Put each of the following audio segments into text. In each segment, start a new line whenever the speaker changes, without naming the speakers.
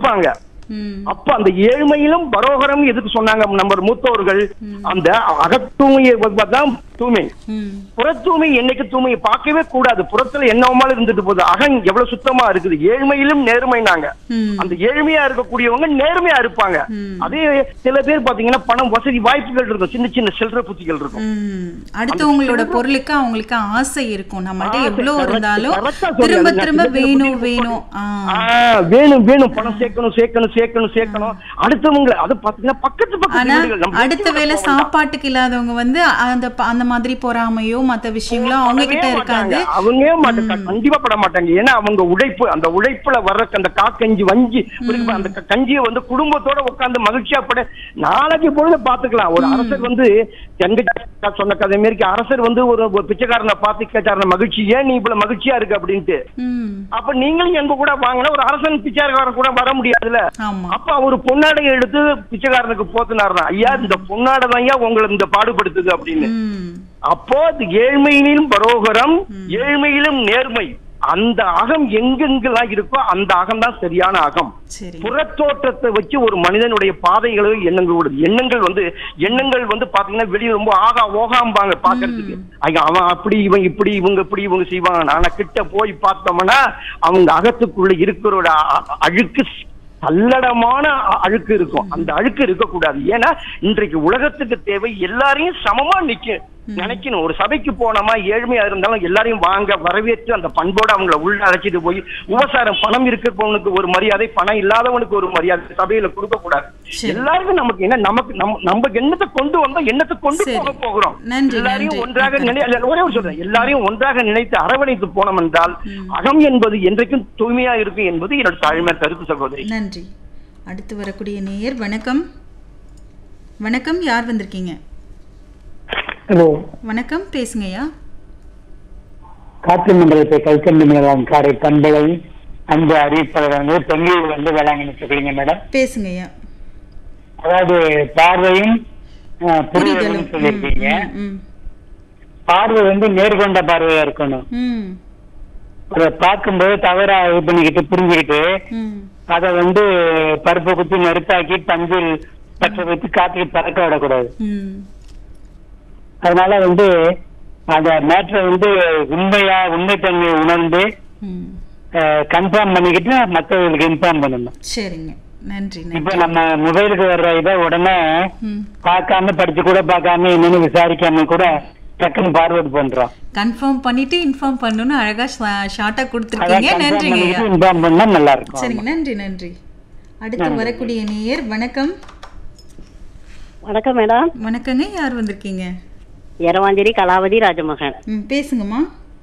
இருப்பாங்க
ம்
அப்ப அந்த ஏழ்மையிலும் பரோகரம் எதுக்கு சொன்னாங்க நம்ம மூத்தோர்கள் அந்த அகத்தூய்மையை தான் தூய்மை
ம்
புறத்தூய்மை என்னைக்கு தூய்மையை பார்க்கவே கூடாது புறத்துல என்னவமாலும் இருந்துட்டு போகுது அகம் எவ்வளவு சுத்தமா இருக்குது ஏழ்மையிலும் நேர்மைனாங்க
ம்
அந்த ஏழ்மையா இருக்கக்கூடியவங்க நேர்மையா இருப்பாங்க
ம்.
அதே சில பேர் பாத்தீங்கன்னா பணம் வசதி வாய்ப்புகள் இருக்கும் சின்ன சின்ன சில்லற புத்திகள் இருக்கும்
ம். அடுத்தவங்களோட பொருளுக்கு அவங்களுக்கு ஆசை இருக்கும் நம்மள்ட்ட
ஆசை,
எவ்வளவு
correct,
இருந்தாலும்
correct ஆ சொல்றீங்க.
திரும்ப
அது நான்
திரும்ப
சின்ன சின்ன
வேணும்
குட்டி
வேணும் ஆ
ஆ, வேணும் வேணும் பணம் சேர்க்கணும் சேர்க்கணும் சேர்க்கணும் சேர்க்கணும் அடுத்தவங்க அது பாத்தீங்கன்னா பக்கத்து பக்கத்து
ஆனா
வீடுகள் நம்ம
அடுத்த
வீட்டுக்கு
வேளை
போக வேண்டாம்.
சாப்பாட்டுக்கு இல்லாதவங்க வந்து அந்த ப- அந்த மாதிரி பொறாமையோ மத்த விஷயங்களோ அவங்க கிட்ட
பண்ணவே
இருக்காது
மாட்டாங்க. அவங்களே மாட்டாங்க கண்டிப்பா பட மாட்டாங்க ஏன்னா அவங்க உழைப்பு அந்த உழைப்புல வர்ற அந்த காக்கஞ்சி வஞ்சி இருக்கு, அந்த க- கஞ்சியை வந்து குடும்பத்தோட உட்கார்ந்து மகிழ்ச்சியா பட நாளைக்கு பொழுது பாத்துக்கலாம் ஒரு அரசர் வந்து செங்கச்சா சொன்ன கதை மாரி அரசர் வந்து ஒரு ஒரு பிச்சைக்காரனை பார்த்து கேட்டாரு மகிழ்ச்சி ஏன் நீ இவ்வளவு மகிழ்ச்சியா இருக்கு அப்படின்ட்டு
ம்
அப்ப நீங்களும் எங்க கூட வாங்கினா ஒரு அரசன் பிச்சைக்காரன் கூட வர முடியாதுல்ல
ஆமா
அப்ப அவர் பொன்னாடை எடுத்து பிச்சைக்காரனுக்கு போத்துனாருனா ஐயா இந்த பொன்னாடை தான் ஐயா உங்களை இந்த பாடுபடுத்துது அப்படின்னு
ம்
அப்போ அது ஏழ்மையிலும் பரோகரம் ஏழ்மையிலும் நேர்மை அந்த அகம் எங்கெங்கெல்லாம் இருக்கோ அந்த அகம் தான் சரியான அகம்
சரி
புறத்தோற்றத்தை வச்சு ஒரு மனிதனுடைய பாதைகளோ எண்ணங்கள் ஓடுது எண்ணங்கள் வந்து எண்ணங்கள் வந்து பாத்தீங்கன்னா வெளியே ரொம்ப ஆகா ஓகாம்பாங்க பாக்குறதுக்கு ஐயா அவன் அப்படி இவன் இப்படி இவங்க இப்படி இவங்க செய்வாங்க ஆனா கிட்ட போய் பார்த்தோம்னா அவங்க அகத்துக்குள்ள இருக்கிறோட அ- அழுக்கு சல்லடமான அ- அழுக்கு இருக்கும் அந்த அழுக்கு இருக்கக்கூடாது ஏன்னா இன்றைக்கு உலகத்துக்கு தேவை எல்லாரையும் சமமா நிக்க நினைக்கணும் ஒரு சபைக்கு போனோமா ஏழ்மையா இருந்தாலும் எல்லாரையும் வாங்க வரவேற்று அந்த பண்போட அவங்கள உள்ள அழைச்சிட்டு போய் உபசாரம் பணம் இருக்கிறவனுக்கு ஒரு மரியாதை பணம் இல்லாதவனுக்கு ஒரு மரியாதை சபையில கொடுக்க கூடாது
சரி.
எல்லாருக்கும் நமக்கு என்ன நமக்கு நம்ம நம்ம எண்ணத்தை கொண்டு வந்தோம் எண்ணத்தை கொண்டு
சரி.
போக போகிறோம்
நன்றி,
எல்லாரையும்
நன்றி.
ஒன்றாக நினை அல்ல, ஒரே ஒரு சொல்றேன் எல்லாரையும் ஒன்றாக நினைத்து அரவணைத்து போனோம் என்றால் அகம் என்பது என்றைக்கும் தூய்மையா இருக்கும் என்பது என்னோட தாழ்மை கருத்து சகோதரி
நன்றி அடுத்து வரக்கூடிய நேயர் வணக்கம் வணக்கம் யார் வந்திருக்கீங்க
ஹலோ
வணக்கம் பேசுங்கய்யா
காற்று மண்டலத்தை கல்கண்டு மேலாம் காரை பண்பலை அன்பு அறிவிப்பாளர் வந்து பெங்களூர் வந்து வேளாங்கண்ணி சொல்றீங்க மேடம்
பேசுங்கய்யா
அதாவது பார்வையும் அஹ், புரிதலும்
புரிதலும்
சொல்லியிருக்கீங்க
ம், ம்,
பார்வை வந்து நேர்கொண்ட பார்வையா இருக்கணும்
ம்,
அதை பார்க்கும்போது தவறா இது பண்ணிக்கிட்டு புரிஞ்சுக்கிட்டு
ம்,
அதை வந்து பருப்பை குத்தி நெருப்பாக்கி பஞ்சில் பற்ற வச்சு காற்றுக்கு பறக்க விடக்கூடாது
ம்,
அதனால வந்து அந்த மேட்ரை வந்து உண்மையா உண்மைத்தன்மையை உணர்ந்து
ம்.
கன்ஃபார்ம் பண்ணிக்கிட்டு மற்றவங்களுக்கு இன்ஃபார்ம் பண்ணணும்
சரிங்க நன்றி
இப்ப
நன்றி
நம்ம மொபைலுக்கு வர்ற இதை உடனே
ம்
பார்க்காம படிச்சு கூட பார்க்காம என்னன்னு விசாரிக்காம கூட டக்குன்னு ஃபார்வர்ட் பண்றோம்
கன்ஃபார்ம் பண்ணிட்டு இன்ஃபார்ம் பண்ணணும்னு அழகா ஷார்ட்டா கொடுத்துருக்கீங்க நன்றிங்க ஐயா
இன்ஃபார்ம் பண்ணா நல்லா இருக்கும்
சரிங்க நன்றி நன்றி அடுத்து வரக்கூடிய நேயர் வணக்கம்
வணக்கம் மேடம்
வணக்கங்க யார் வந்திருக்கீங்க
எரவாஞ்சேரி கலாவதி ராஜமகன்
ம் பேசுங்கம்மா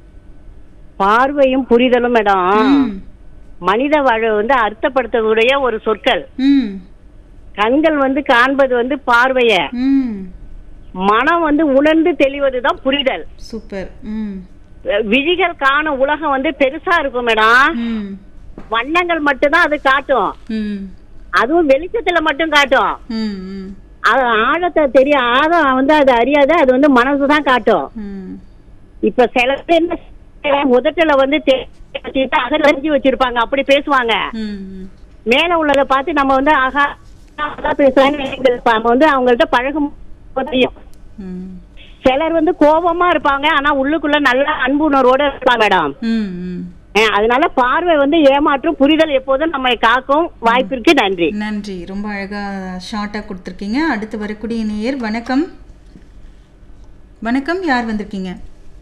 பார்வையும் புரிதலும் மேடம்
ம்
மனித வாழ்வை வந்து அர்த்தப்படுத்தக்கூடிய ஒரு சொற்கள்
ம்
கண்கள் வந்து காண்பது வந்து பார்வைய
ம்
மனம் வந்து உணர்ந்து தெளிவதுதான் புரிதல்
சூப்பர் ம்
அஹ் விழிகள் காணும் உலகம் வந்து பெருசா இருக்கும் மேடம்
ம்
வண்ணங்கள் மட்டும்தான் அது காட்டும்
ம்
அதுவும் வெளிச்சத்துல மட்டும் காட்டும்
ம் ம்
அது ஆழத்தை தெரிய ஆழம் வந்து அது அறியாத அது வந்து மனசுதான் காட்டும்
ம்
இப்ப சில பேர் என்ன செய்வாங்க, உதட்டுல வந்து தே- வச்சுட்டு அகல் அறிஞ்சு வச்சிருப்பாங்க அப்படி பேசுவாங்க
ம் ம்
மேல உள்ளதை பார்த்து நம்ம வந்து ஆகா அதான் பேசுறாங்க நம்ம வந்து அவங்கள்ட்ட பழகும் போது தெரியும்
ம்
சிலர் வந்து கோபமா இருப்பாங்க ஆனா உள்ளுக்குள்ள நல்ல அன்பு உணர்வோட இருப்பாங்க மேடம்
ம் ம்
அஹ் அதனால பார்வை வந்து ஏமாற்றும் புரிதல் எப்போதும் நம்மை காக்கும் வாய்ப்பிற்கு நன்றி
நன்றி ரொம்ப அழகா ஷார்ட்டா கொடுத்துருக்கீங்க அடுத்து வரக்கூடிய நேயர் வணக்கம் வணக்கம் யார் வந்திருக்கீங்க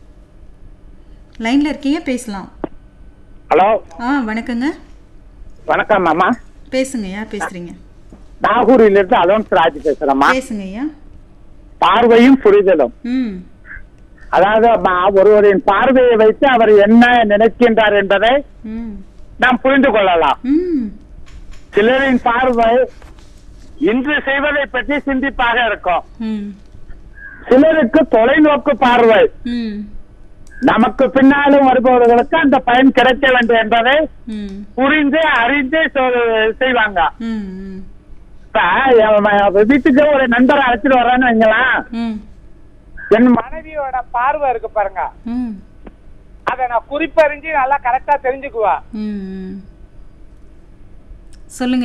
லைன்ல இருக்கீங்க பேசலாம்
ஹலோ
ஆ வணக்கங்க
வணக்கம் மாமா
பேசுங்க யார் பேசுறீங்க
நாகூரிலிருந்து இருந்து அலோன்ஸ் ராஜ் பேசுறேம்மா
பேசுங்க ஐயா
பார்வையும் புரிதலும்
ம்
அதாவது ம- ஒருவரின் பார்வையை வைத்து அவர் என்ன நினைக்கின்றார் என்பதை
ம்
நாம் புரிந்து கொள்ளலாம்
ம்
சிலரின் பார்வை இன்று செய்வதை பற்றி சிந்திப்பாக இருக்கும்
ம்
சிலருக்கு தொலைநோக்கு பார்வை
ம்
நமக்கு பின்னாலும் வருபவர்களுக்கு அந்த பயன் கிடைக்க வேண்டும் என்பதை
ம்
புரிந்து அறிந்து சொல்- செய்வாங்க
ம் ம்
இப்ப என் வீட்டுக்கு ஒரு நண்பரை அழைச்சிட்டு வர்றேன்னு வைங்களேன்
ம்
என் மனைவியோட பார்வை இருக்கு பாருங்க
ம்
அத நான் குறிப்பறிஞ்சு நல்லா கரெக்டா தெரிஞ்சுக்குவேன்
ம் ம் சொல்லுங்க